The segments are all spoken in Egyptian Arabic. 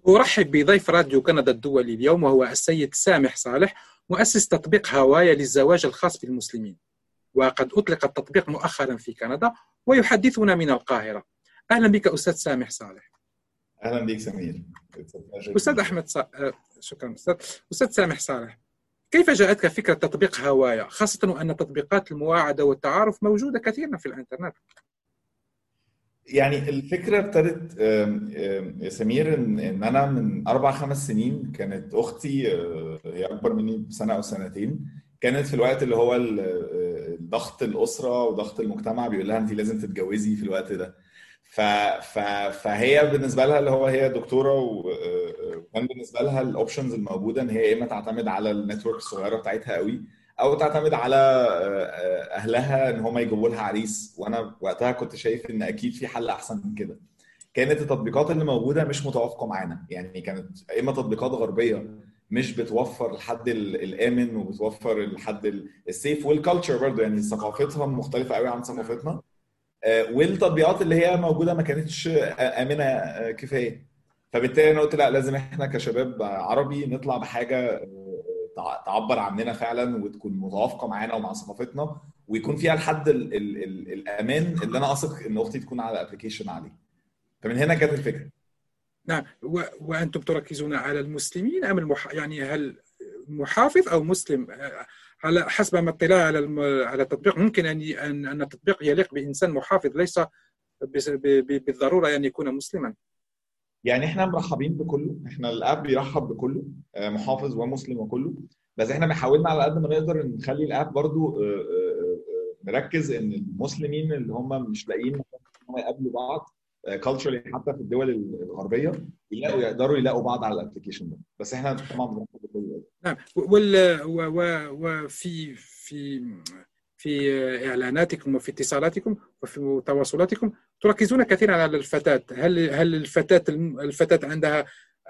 أرحب بضيف راديو كندا الدولي اليوم وهو السيد سامح صالح مؤسس تطبيق هوايا للزواج الخاص بالمسلمين وقد أطلق التطبيق مؤخرا في كندا ويحدثنا من القاهرة أهلا بك أستاذ سامح صالح اهلا بيك سمير أستاذ أحمد ص... شكرا أستاذ أستاذ سامح صالح كيف جاءتك فكرة تطبيق هوايا خاصة وأن تطبيقات المواعدة والتعارف موجودة كثيرا في الإنترنت يعني الفكره ابتدت يا سمير ان ان انا من اربع خمس سنين كانت اختي هي اكبر مني بسنه او سنتين كانت في الوقت اللي هو ضغط الاسره وضغط المجتمع بيقول لها انت لازم تتجوزي في الوقت ده ف... ف... فهي بالنسبه لها اللي هو هي دكتوره وكان بالنسبه لها الاوبشنز الموجوده ان هي يا اما تعتمد على النتورك الصغيره بتاعتها قوي او تعتمد على اهلها ان هم يجيبوا لها عريس وانا وقتها كنت شايف ان اكيد في حل احسن من كده كانت التطبيقات اللي موجوده مش متوافقه معانا يعني كانت اما تطبيقات غربيه مش بتوفر الحد الامن وبتوفر الحد السيف والكالتشر برضه يعني ثقافتهم مختلفه قوي عن ثقافتنا والتطبيقات اللي هي موجوده ما كانتش امنه كفايه فبالتالي انا قلت لا لازم احنا كشباب عربي نطلع بحاجه تعبر عننا فعلا وتكون متوافقه معانا ومع ثقافتنا ويكون فيها الحد ال ال ال الامان اللي انا اثق ان اختي تكون على ابلكيشن عليه فمن هنا كانت الفكره نعم و... وانتم تركزون على المسلمين ام المح... يعني هل محافظ او مسلم على حسب ما اطلاع على الم... على التطبيق ممكن ان ان ان التطبيق يليق بانسان محافظ ليس ب... ب... بالضروره ان يكون مسلما يعني احنا مرحبين بكله احنا الاب بيرحب بكله محافظ ومسلم وكله بس احنا حاولنا على قد ما نقدر نخلي الاب برضو نركز ان المسلمين اللي هم مش لاقيين ان هم يقابلوا بعض كالتشرالي حتى في الدول الغربيه يلاقوا يقدروا يلاقوا بعض على الابلكيشن ده بس احنا طبعا بنرحب بكله نعم وال وفي في في اعلاناتكم وفي اتصالاتكم وفي تواصلاتكم تركزون كثيرا على الفتاه هل هل الفتاه الفتاه عندها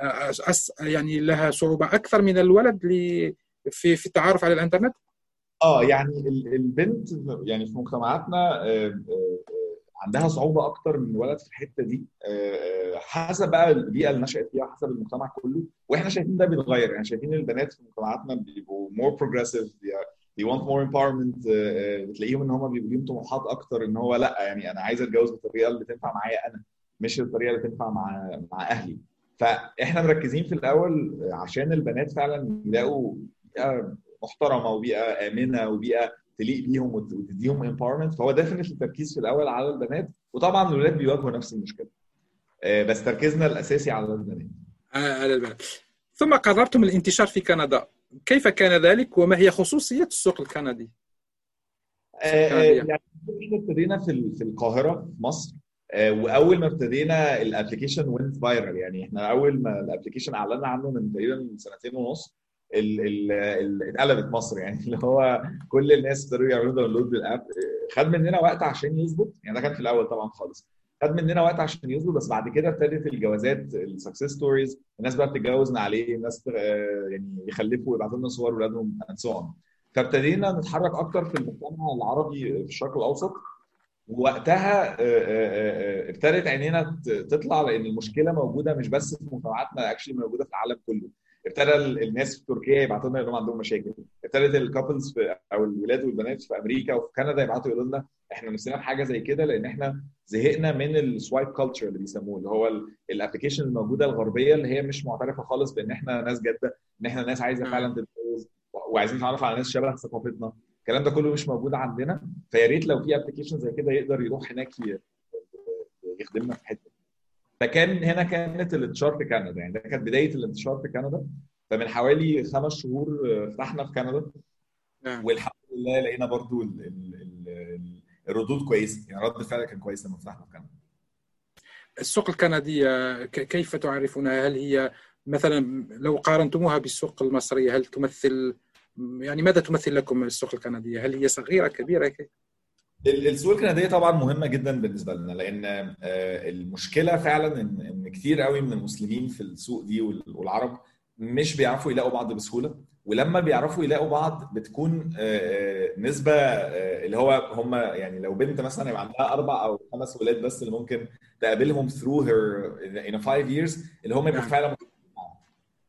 يعني لها صعوبه اكثر من الولد في في التعارف على الانترنت اه يعني البنت يعني في مجتمعاتنا عندها صعوبه اكتر من الولد في الحته دي حسب بقى البيئه اللي نشات فيها حسب المجتمع كله واحنا شايفين ده بيتغير يعني شايفين البنات في مجتمعاتنا بيبقوا مور بروجريسيف they want more empowerment بتلاقيهم ان هم بيبقوا ليهم طموحات اكتر ان هو لا يعني انا عايز اتجوز بالطريقه اللي تنفع معايا انا مش الطريقه اللي تنفع مع مع اهلي فاحنا مركزين في الاول عشان البنات فعلا يلاقوا بيئه محترمه وبيئه امنه وبيئه تليق بيهم وتديهم امباورمنت فهو ديفنتلي التركيز في الاول على البنات وطبعا الولاد بيواجهوا نفس المشكله بس تركيزنا الاساسي على البنات على البنات ثم قررتم الانتشار في كندا كيف كان ذلك وما هي خصوصيه السوق الكندي؟ يعني احنا ابتدينا في في القاهره في مصر واول ما ابتدينا الابلكيشن وينت فايرال يعني احنا اول ما الابلكيشن اعلنا عنه من تقريبا سنتين ونص اتقلبت مصر يعني اللي هو كل الناس ابتدوا يعملوا داونلود للاب خد مننا وقت عشان يظبط يعني ده كان في الاول طبعا خالص خد مننا وقت عشان يظبط بس بعد كده ابتدت الجوازات السكسس ستوريز الناس بقى بتتجوز من عليه الناس يعني يخلفوا ويبعتوا لنا صور اولادهم اند سو اون فابتدينا نتحرك اكتر في المجتمع العربي في الشرق الاوسط ووقتها ابتدت عينينا تطلع لان المشكله موجوده مش بس في مجتمعاتنا اكشلي موجوده في العالم كله ابتدى الناس في تركيا يبعتوا لنا انهم عندهم مشاكل ابتدت الكابلز او الولاد والبنات في امريكا وفي كندا يبعتوا يقولوا لنا احنا نفسنا في حاجه زي كده لان احنا زهقنا من السوايب كلتشر اللي بيسموه اللي هو الابلكيشن الموجوده الغربيه اللي هي مش معترفه خالص بان احنا ناس جاده ان احنا ناس عايزه فعلا تتجوز وعايزين نتعرف على ناس شبه ثقافتنا الكلام ده كله مش موجود عندنا فيا ريت لو في ابلكيشن زي كده يقدر يروح هناك يخدمنا في حته فكان هنا كانت الانتشار في كندا يعني ده كانت بدايه الانتشار في كندا فمن حوالي خمس شهور فتحنا في كندا نعم. والحمد لله لقينا برضو ال ال ال الردود كويسه يعني رد الفعل كان كويس لما فتحنا في كندا السوق الكنديه كيف تعرفونها هل هي مثلا لو قارنتموها بالسوق المصريه هل تمثل يعني ماذا تمثل لكم السوق الكنديه هل هي صغيره كبيره كيف؟ السوق الكنديه طبعا مهمه جدا بالنسبه لنا لان المشكله فعلا ان ان كتير قوي من المسلمين في السوق دي والعرب مش بيعرفوا يلاقوا بعض بسهوله ولما بيعرفوا يلاقوا بعض بتكون نسبه اللي هو هم يعني لو بنت مثلا يبقى عندها اربع او خمس ولاد بس اللي ممكن تقابلهم through her in five years اللي هم يبقوا فعلا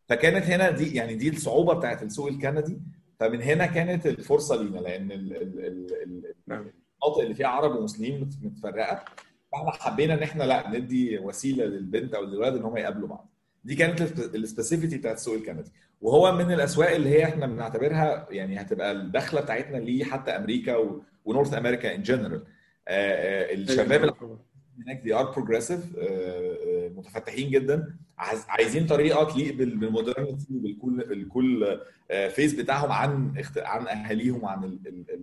فكانت هنا دي يعني دي الصعوبه بتاعت السوق الكندي فمن هنا كانت الفرصه لينا لان المناطق اللي فيها عرب ومسلمين متفرقه فاحنا حبينا ان احنا لا ندي وسيله للبنت او للولد ان هم يقابلوا بعض دي كانت السبيسيفيتي بتاعت السوق الكندي وهو من الاسواق اللي هي احنا بنعتبرها يعني هتبقى الدخله بتاعتنا ليه حتى امريكا ونورث امريكا ان جنرال الشباب اللي هناك دي ار بروجريسيف متفتحين جدا عايزين طريقه تليق بالمودرنتي وبالكل الكل فيس بتاعهم عن عن اهاليهم وعن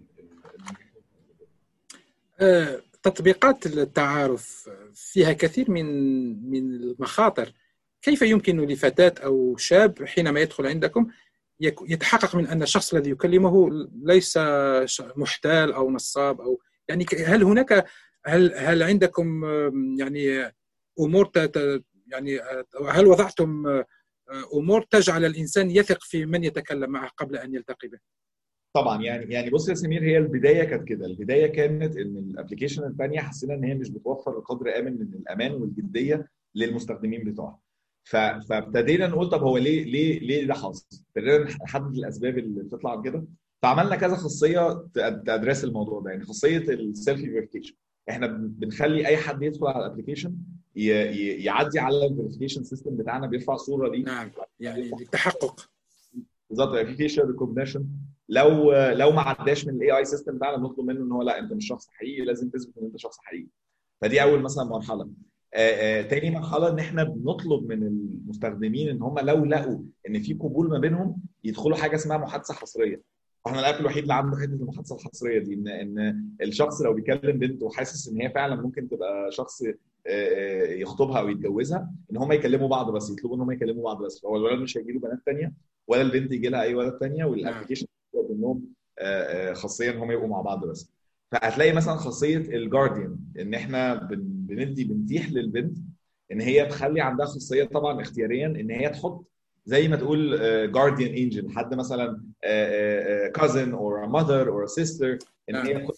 تطبيقات التعارف فيها كثير من من المخاطر كيف يمكن لفتاة أو شاب حينما يدخل عندكم يتحقق من أن الشخص الذي يكلمه ليس محتال أو نصاب أو يعني هل هناك هل هل عندكم يعني امور يعني هل وضعتم امور تجعل الانسان يثق في من يتكلم معه قبل ان يلتقي به؟ طبعا يعني يعني بص يا سمير هي البدايه كانت كده البدايه كانت ان الابلكيشن الثانيه حسينا ان هي مش بتوفر قدر امن من الامان والجديه للمستخدمين بتوعها فابتدينا نقول طب هو ليه ليه ليه ده حاصل؟ ابتدينا نحدد الاسباب اللي بتطلع كده فعملنا كذا خاصيه تدرس الموضوع ده يعني خاصيه السيلفي فيريفيكيشن احنا بنخلي اي حد يدخل على الابلكيشن يعدي على الفيريفيكيشن سيستم بتاعنا بيرفع صوره ليه نعم يعني للتحقق بالظبط يعني في فيشر ريكوجنيشن لو لو ما عداش من الاي اي سيستم بتاعنا بنطلب منه ان هو لا انت مش شخص حقيقي لازم تثبت ان انت شخص حقيقي فدي اول مثلا مرحله آآ آآ تاني مرحله ان احنا بنطلب من المستخدمين ان هم لو لقوا ان في قبول ما بينهم يدخلوا حاجه اسمها محادثه حصريه واحنا الاب الوحيد اللي عنده حته المحادثه الحصريه دي ان ان الشخص لو بيكلم بنت وحاسس ان هي فعلا ممكن تبقى شخص يخطبها او يتجوزها ان هم يكلموا بعض بس يطلبوا ان هم يكلموا بعض بس فهو الولد مش هيجي له بنات ثانيه ولا البنت يجي لها اي ولد ثانيه والابلكيشن انهم خاصيه ان هم يبقوا مع بعض بس فهتلاقي مثلا خاصيه الجارديان ان احنا بندي بنتيح للبنت ان هي تخلي عندها خاصيه طبعا اختياريا ان هي تحط زي ما تقول جارديان انجل حد مثلا كازن اور ماذر اور سيستر ان هي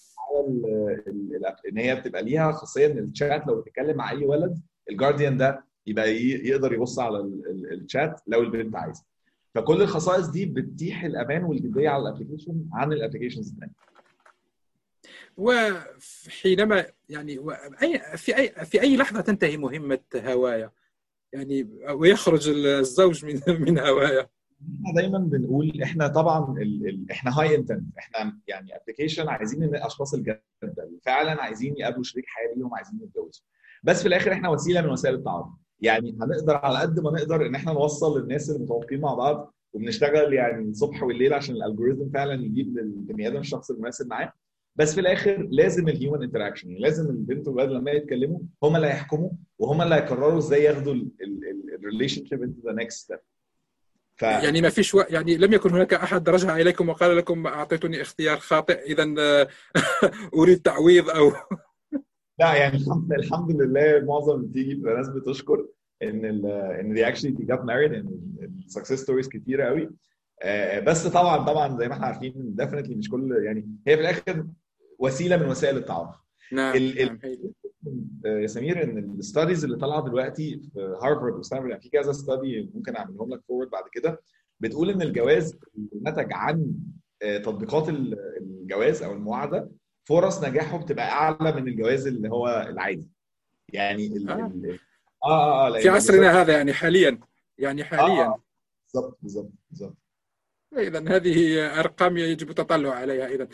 ان هي بتبقى ليها خاصيه ان الشات لو بتتكلم مع اي ولد الجارديان ده يبقى يقدر يبص على الشات لو البنت عايزه فكل الخصائص دي بتتيح الامان والجديه على الابلكيشن عن الابلكيشنز الثانيه وحينما يعني في اي في اي لحظه تنتهي مهمه هوايه يعني ويخرج الزوج من من هوايه احنا دايما بنقول احنا طبعا ال ال احنا هاي انتنت احنا يعني ابلكيشن عايزين ان الاشخاص الجاده فعلا عايزين يقابلوا شريك حياه ليهم عايزين يتجوزوا بس في الاخر احنا وسيله من وسائل التعارف يعني هنقدر على قد ما نقدر ان احنا نوصل للناس اللي متوافقين مع بعض وبنشتغل يعني الصبح والليل عشان الالجوريزم فعلا يجيب للبني ادم الشخص المناسب معاه بس في الاخر لازم الهيومن انتراكشن يعني لازم البنت والولد لما يتكلموا هم اللي هيحكموا وهم اللي هيقرروا ازاي ياخدوا الريليشن شيب انتو ذا نكست ستيب ف... يعني ما فيش و... يعني لم يكن هناك احد رجع اليكم وقال لكم اعطيتني اختيار خاطئ اذا اريد تعويض او لا يعني الحمد, الحمد لله معظم بتيجي بتبقى ناس بتشكر ان ال ان they actually they got married ان السكسس ستوريز كتيره قوي بس طبعا طبعا زي ما احنا عارفين ديفنتلي مش كل يعني هي في الاخر وسيله من وسائل التعارف نعم, ال نعم. يا سمير ان الستاديز اللي طالعه دلوقتي في هارفارد وستانفورد يعني في كذا ستادي ممكن اعملهم لك فورورد بعد كده بتقول ان الجواز نتج عن تطبيقات الجواز او المواعده فرص نجاحه بتبقى اعلى من الجواز اللي هو العادي يعني ال آه. ال اه اه في عصرنا هذا يعني حاليا يعني حاليا بالظبط بالظبط بالظبط اذا هذه ارقام يجب التطلع عليها اذا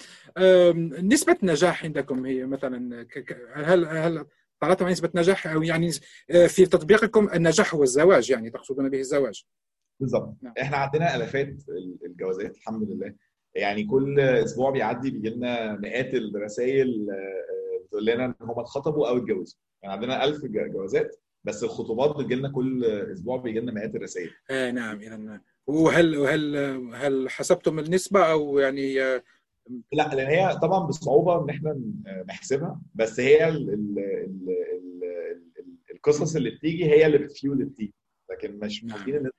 نسبه نجاح عندكم هي مثلا هل هل طلعتم نسبه نجاح او يعني في تطبيقكم النجاح هو الزواج يعني تقصدون به الزواج بالظبط نعم. احنا عندنا الافات الجوازات الحمد لله يعني كل اسبوع بيعدي بيجي لنا مئات الرسائل بتقول لنا ان هم اتخطبوا او اتجوزوا يعني عندنا 1000 جوازات بس الخطوبات بتجي لنا كل اسبوع بيجي لنا مئات الرسائل آه نعم اذا وهل وهل هل حسبتم النسبه او يعني لا لان هي طبعا بالصعوبه ان احنا نحسبها بس هي ال ال ال ال القصص اللي بتيجي هي اللي بتفيول التيم لكن مش عارفين نعم.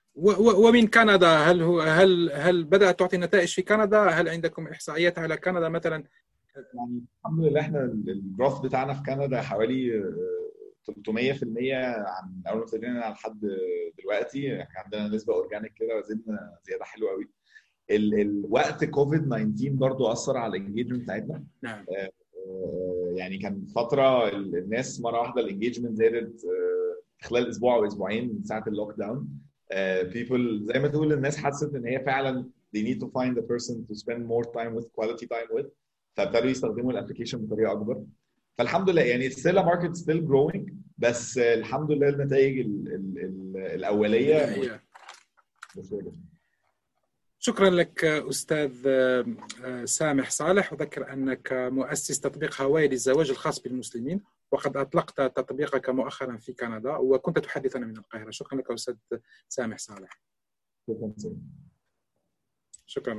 ومن كندا هل هو هل هل بدات تعطي نتائج في كندا؟ هل عندكم احصائيات على كندا مثلا؟ يعني الحمد لله احنا الجروث بتاعنا في كندا حوالي عن اول ما ابتدينا لحد دلوقتي احنا عندنا نسبه اورجانيك كده وزدنا زياده حلوه قوي الوقت كوفيد 19 برضو اثر على الانجيجمنت بتاعتنا نعم يعني كان فتره الناس مره واحده الانجيجمنت زادت خلال اسبوع او اسبوعين من ساعه اللوك داون people زي ما تقول الناس حست ان هي فعلا they need to find a person to spend more time with quality time with فابتدوا يستخدموا الابلكيشن بطريقه اكبر فالحمد لله يعني still a market still growing بس الحمد لله النتائج ال ال ال الاوليه شكرا لك استاذ سامح صالح اذكر انك مؤسس تطبيق هواي للزواج الخاص بالمسلمين وقد اطلقت تطبيقك مؤخرا في كندا وكنت تحدثنا من القاهره شكرا لك استاذ سامح صالح شكرا شكرا